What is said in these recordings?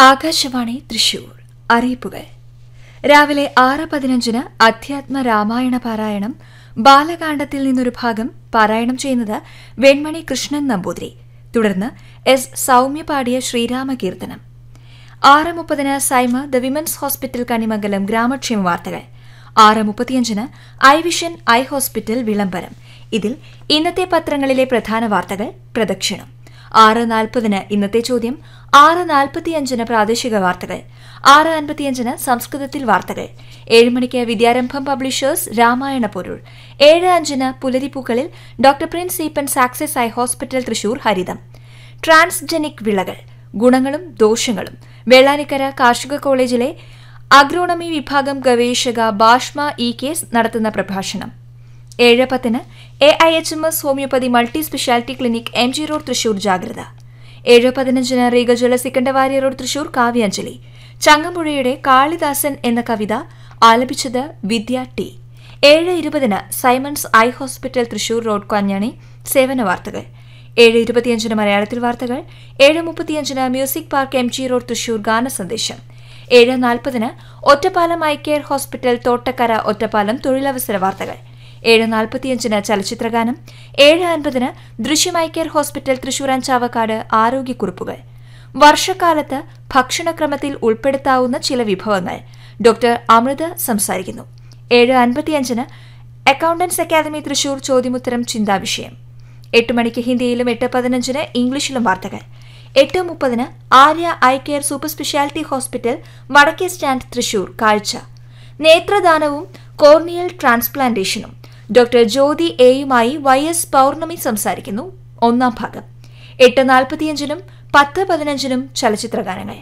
ആകാശവാണി തൃശൂർ അറിയിപ്പുകൾ രാവിലെ ആറ് പതിനഞ്ചിന് അധ്യാത്മ രാമായണ പാരായണം ബാലകാണ്ഡത്തിൽ നിന്നൊരു ഭാഗം പാരായണം ചെയ്യുന്നത് വെൺമണി കൃഷ്ണൻ നമ്പൂതിരി തുടർന്ന് എസ് സൗമ്യ പാടിയ ശ്രീരാമകീർത്തനം ആറ് മുപ്പതിന് Saima the women's hospital Kanimangalam ഗ്രാമക്ഷേമ വാർത്തകൾ ആറ് മുപ്പത്തിയഞ്ചിന് ഐ വിഷൻ ഐ ഹോസ്പിറ്റൽ വിളംബരം ഇതിൽ ഇന്നത്തെ പത്രങ്ങളിലെ പ്രധാന വാർത്തകൾ പ്രദക്ഷിണം ആറ് നാൽപ്പതിന് ഇന്നത്തെ ചോദ്യം ആറ് നാൽപ്പത്തിയഞ്ചിന് പ്രാദേശിക വാർത്തകൾ ആറ് അൻപത്തിയഞ്ചിന് സംസ്കൃതത്തിൽ വാർത്തകൾ ഏഴ് മണിക്ക് വിദ്യാരംഭം പബ്ലിഷേഴ്സ് രാമായണ പൊരുൾ ഏഴ് അഞ്ചിന് പുലരിപ്പൂക്കളിൽ ഡോക്ടർ പ്രിൻസ് ഈപ്പൻ സാക്സസ് ഐ ഹോസ്പിറ്റൽ തൃശൂർ ഹരിതം ട്രാൻസ്ജനിക് വിളകൾ ഗുണങ്ങളും ദോഷങ്ങളും വെള്ളാനിക്കര കാർഷിക കോളേജിലെ അഗ്രോണമി വിഭാഗം ഗവേഷക ബാഷ്മ ഇ കേസ് നടത്തുന്ന പ്രഭാഷണം ഏഴ് പത്തിന് A I H M S homeopathy multi speciality clinic M G road Thrissur ജാഗ്രത ഏഴ് പതിനഞ്ചിന് റീഗജല സിക്കണ്ടവാരി റോഡ് തൃശൂർ കാവ്യാഞ്ജലി ചങ്ങമ്പുഴയുടെ കാളിദാസൻ എന്ന കവിത ആലപിച്ചത് വിദ്യ ടി ഏഴ് ഇരുപതിന് Simon's eye hospital Thrissur road Kanjani സേവന വാർത്തകൾ ഏഴ് ഇരുപത്തിയഞ്ചിന് മലയാളത്തിൽ വാർത്തകൾ ഏഴ് മുപ്പത്തിയഞ്ചിന് music park M G road Thrissur ഗാന സന്ദേശം ഏഴ് നാൽപ്പതിന് Ottapalam eye care hospital Thottakkara Ottapalam തൊഴിലവസര വാർത്തകൾ ഏഴ് നാൽപ്പത്തിയഞ്ചിന് ചലച്ചിത്രഗാനം ഏഴ് അൻപതിന് Drishyam eye care hospital Thrissur Chavakkad ആരോഗ്യക്കുറിപ്പുകൾ വർഷക്കാലത്ത് ഭക്ഷണക്രമത്തിൽ ഉൾപ്പെടുത്താവുന്ന ചില വിഭവങ്ങൾ ഡോക്ടർ അമൃത സംസാരിക്കുന്നു ഏഴ് അൻപത്തിയഞ്ചിന് അക്കൌണ്ടൻസ് അക്കാദമി തൃശൂർ ചോദ്യമുത്തരം ചിന്താവിഷയം എട്ട് മണിക്ക് ഹിന്ദിയിലും എട്ട് പതിനഞ്ചിന് ഇംഗ്ലീഷിലും വാർത്തകൾ എട്ട് മുപ്പതിന് Arya eye care super speciality hospital വടക്കേ സ്റ്റാൻഡ് തൃശൂർ കാഴ്ച നേത്രദാനവും കോർണിയൽ ട്രാൻസ്പ്ലാന്റേഷനും ഡോക്ടർ ജ്യോതി എയുമായി വൈ എസ് പൌർണമി സംസാരിക്കുന്നു ഒന്നാം ഭാഗം എട്ട് നാൽപ്പത്തിയഞ്ചിനും പത്ത് പതിനഞ്ചിനും ചലച്ചിത്രഗാനങ്ങൾ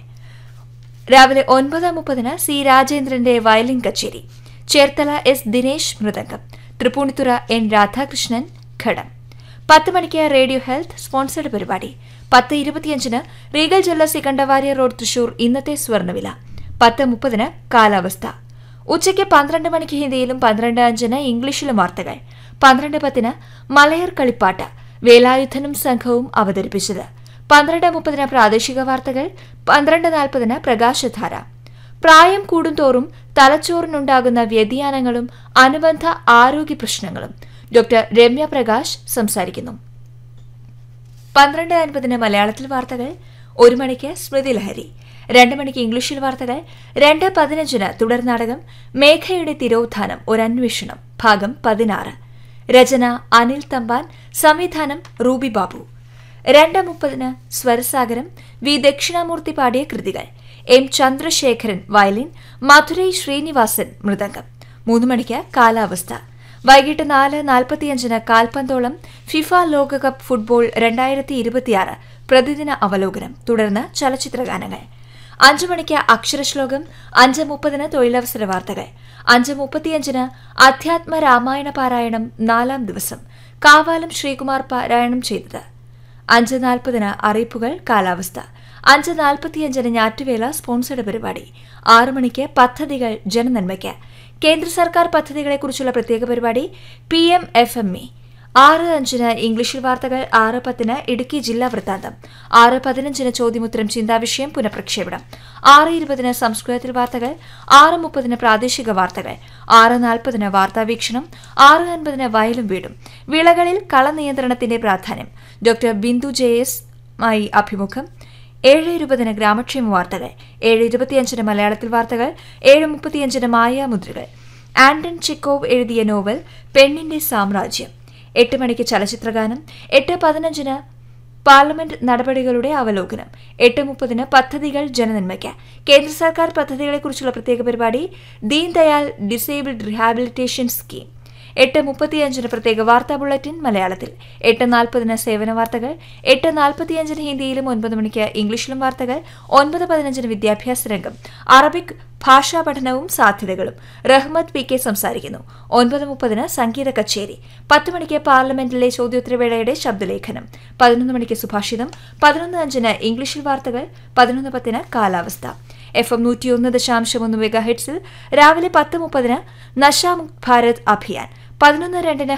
രാവിലെ ഒൻപത് മുപ്പതിന് സി രാജേന്ദ്രന്റെ വയലിൻ കച്ചേരി ചേർത്തല എസ് ദിനേശ് മൃദംഗം തൃപ്പൂണിത്തുറ എൻ രാധാകൃഷ്ണൻ ഘടം പത്ത് മണിക്ക് റേഡിയോ ഹെൽത്ത് സ്പോൺസർഡ് പരിപാടി പത്ത് ഇരുപത്തിയഞ്ചിന് റീഗൽ ജില്ല സിക്കണ്ടവാരിയ റോഡ് തൃശൂർ ഇന്നത്തെ സ്വർണ്ണവില പത്ത് മുപ്പതിന് കാലാവസ്ഥ ഉച്ചയ്ക്ക് പന്ത്രണ്ട് മണിക്ക് ഹിന്ദിയിലും പന്ത്രണ്ട് അഞ്ചിന് ഇംഗ്ലീഷിലും വാർത്തകൾ പന്ത്രണ്ട് പത്തിന് മലയർ കളിപ്പാട്ട് വേലായുധനും സംഘവും അവതരിപ്പിച്ചത് പന്ത്രണ്ട് മുപ്പതിന് പ്രാദേശിക വാർത്തകൾ പന്ത്രണ്ട് നാൽപ്പതിന് പ്രകാശധാര പ്രായം കൂടുന്തോറും തലച്ചോറിനുണ്ടാകുന്ന വ്യതിയാനങ്ങളും അനുബന്ധ ആരോഗ്യ പ്രശ്നങ്ങളും ഡോക്ടർ രമ്യ പ്രകാശ് സംസാരിക്കുന്നു പന്ത്രണ്ട് അൻപതിന് മലയാളത്തിൽ വാർത്തകൾ ഒരു മണിക്ക് സ്മൃതി ലഹരി രണ്ട് മണിക്ക് ഇംഗ്ലീഷിൽ വാർത്തകൾ രണ്ട് പതിനഞ്ചിന് തുടർ നാടകം മേഘയുടെ തിരോധാനം ഒരു അന്വേഷണം ഭാഗം പതിനാറ് രചന അനിൽ തമ്പാൻ സംവിധാനം റൂബി ബാബു രണ്ട് മുപ്പതിന് സ്വരസാഗരം വി ദക്ഷിണാമൂർത്തി പാടിയ കൃതികൾ എം ചന്ദ്രശേഖരൻ വയലിൻ മധുരൈ ശ്രീനിവാസൻ മൃദംഗം മൂന്ന് മണിക്ക് കാലാവസ്ഥ വൈകിട്ട് നാല് നാൽപ്പത്തിയഞ്ചിന് കാൽപന്തോളം ഫിഫ ലോകകപ്പ് ഫുട്ബോൾ രണ്ടായിരത്തി ഇരുപത്തിയാറ് പ്രതിദിന അവലോകനം തുടർന്ന് ചലച്ചിത്രഗാനങ്ങൾ അഞ്ചു മണിക്ക് അക്ഷരശ്ലോകം അഞ്ച് മുപ്പതിന് തൊഴിലവസര വാർത്തകൾ അഞ്ച് മുപ്പത്തിയഞ്ചിന് അധ്യാത്മ രാമായണ പാരായണം നാലാം ദിവസം കാവാലം ശ്രീകുമാർ പാരായണം ചെയ്തത് അഞ്ച് നാൽപ്പതിന് അറിയിപ്പുകൾ കാലാവസ്ഥ അഞ്ച് നാൽപ്പത്തിയഞ്ചിന് ഞാറ്റുവേല സ്പോൺസർഡ് പരിപാടി ആറു മണിക്ക് പദ്ധതികൾ ജനനന്മയ്ക്ക് കേന്ദ്ര സർക്കാർ പദ്ധതികളെക്കുറിച്ചുള്ള പ്രത്യേക പരിപാടി P M F M E ആറ് അഞ്ചിന് ഇംഗ്ലീഷിൽ വാർത്തകൾ ആറ് പത്തിന് ഇടുക്കി ജില്ലാ വൃത്താന്തം ആറ് പതിനഞ്ചിന് ചോദ്യമുത്തരം ചിന്താവിഷയം പുനഃപ്രക്ഷേപണം ആറ് ഇരുപതിന് സംസ്കൃതത്തിൽ വാർത്തകൾ ആറ് മുപ്പതിന് പ്രാദേശിക വാർത്തകൾ ആറ് നാൽപ്പതിന് വാർത്താവീക്ഷണം ആറ് അൻപതിന് വയലും വീടും വിളകളിൽ കളനിയന്ത്രണത്തിന്റെ പ്രാധാന്യം ഡോക്ടർ ബിന്ദു ജെ എസ് മായി അഭിമുഖം ഏഴ് ഇരുപതിന് ഗ്രാമക്ഷേമ വാർത്തകൾ ഏഴ് ഇരുപത്തിയഞ്ചിന് മലയാളത്തിൽ വാർത്തകൾ ഏഴ് മുപ്പത്തിയഞ്ചിന് മായാമുദ്രകൾ ആൻഡൺ ചെക്കോവ് എഴുതിയ നോവൽ പെണ്ണിന്റെ സാമ്രാജ്യം എട്ട് മണിക്ക് ചലച്ചിത്രഗാനം എട്ട് പതിനഞ്ചിന് പാർലമെന്റ് നടപടികളുടെ അവലോകനം എട്ട് മുപ്പതിന് പദ്ധതികൾ ജനനന്മയ്ക്ക് കേന്ദ്ര സർക്കാർ പദ്ധതികളെക്കുറിച്ചുള്ള പ്രത്യേക പരിപാടി ദീൻദയാൽ ഡിസേബിൾഡ് റീഹാബിലിറ്റേഷൻ സ്കീം എട്ട് മുപ്പത്തിയഞ്ചിന് പ്രത്യേക വാർത്താ ബുള്ളറ്റിൻ മലയാളത്തിൽ എട്ട് നാൽപ്പതിന് സേവന വാർത്തകൾ എട്ട് നാൽപ്പത്തിയഞ്ചിന് ഹിന്ദിയിലും ഒൻപത് മണിക്ക് ഇംഗ്ലീഷിലും വാർത്തകൾ ഒൻപത് പതിനഞ്ചിന് വിദ്യാഭ്യാസ രംഗം അറബിക് ഭാഷാ പഠനവും സാധ്യതകളും റഹ്മത്ത് പി കെ സംസാരിക്കുന്നു ഒൻപത് മുപ്പതിന് സംഗീത കച്ചേരി പത്ത് മണിക്ക് പാർലമെന്റിലെ ചോദ്യോത്തരവേളയുടെ ശബ്ദലേഖനം പതിനൊന്ന് മണിക്ക് സുഭാഷിതം പതിനൊന്ന് അഞ്ചിന് ഇംഗ്ലീഷിൽ വാർത്തകൾ പതിനൊന്ന് പത്തിന് കാലാവസ്ഥ എഫ് എം നൂറ്റിയൊന്ന് ദശാംശം ഒന്ന് മെഗാ ഹെഡ്സിൽ രാവിലെ പത്ത് മുപ്പതിന് നശാമുക്ത് ഭാരത് അഭിയാൻ പതിനൊന്ന് രണ്ടിന്